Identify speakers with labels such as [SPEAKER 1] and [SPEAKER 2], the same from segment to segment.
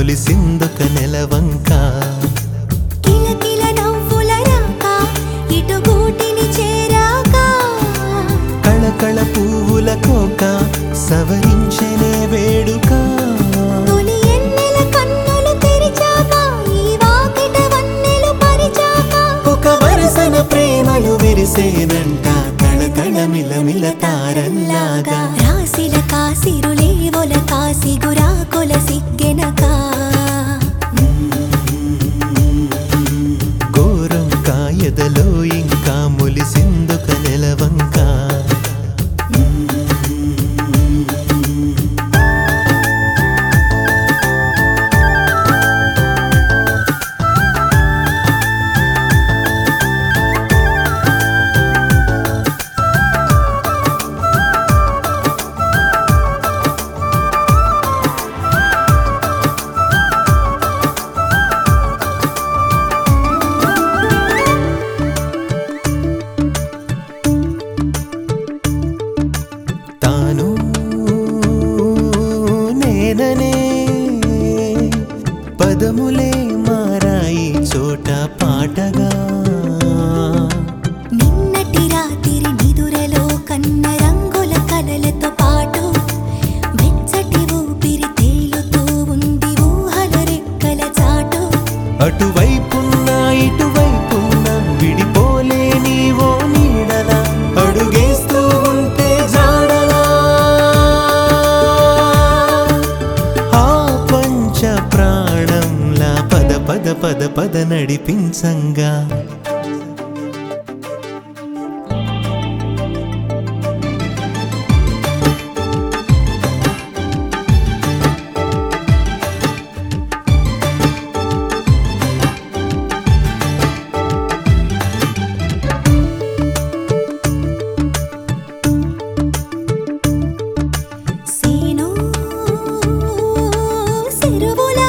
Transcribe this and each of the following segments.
[SPEAKER 1] మొలిసిందొక నెలవంక
[SPEAKER 2] కిలకిల నవ్వుల రాక ఇటు గూటిని చేరాక
[SPEAKER 1] కళకళ పువ్వుల కోక సవరించనే వేడుక
[SPEAKER 2] తొలి ఎన్నెల కన్నులు తెరిచాక ఈ వాకిట వన్నెలు పరిచాక
[SPEAKER 1] ఒక వరసన ప్రేమలు విరిసేనంట కళకళ మిలమిల తారల్లాగా
[SPEAKER 2] రాసిల కాసిరులే ఒల కాసి గురాకొల సిగ్గెనక
[SPEAKER 1] ఘోరం కాయదలో ఇంకా మొలిసిందొక నెలవంక తాను నేననే పదములే మారాయి చోట పాటగా
[SPEAKER 2] నిన్నటి రాత్రి నిదురలో కన్న రంగుల కలలతో పాటు వెచ్చటి ఊపిరి తేలుతూ ఉంది ఊహల రెక్కల చాటు
[SPEAKER 1] అటువైపున్నా ఇటువైపున్నా విడిపోలేని ఓ నీడలా అడుగేస్తూ ఉంటే జాడలా ఆ పంచ ప్రాణంలా పద పద పద పద నడిపించంగా
[SPEAKER 2] సేను సెరువులా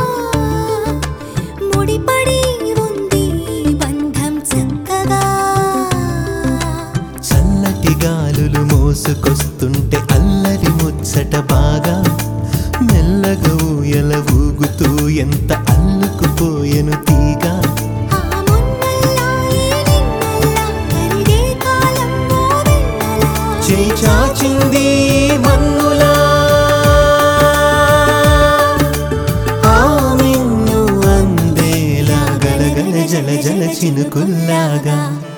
[SPEAKER 2] ముడిపడి ఉంది బంధం చక్కగా
[SPEAKER 1] చల్లటి గాలులు మోసుకొస్తుంటే అల్లరి ముచ్చట బాగా మెల్లగా ఊయల ఊగుతూ ఎంత అల్లుకుపోయెను తీగ
[SPEAKER 2] ఆ మొన్నల్లా ఈ నిన్నల్లా కరిగే కాలం ఓ వెన్నెలా
[SPEAKER 1] చేయి చాచింది మన్నులా ఆ మిన్ను అందేలా గలగల జల జల చినుకుల్లాగా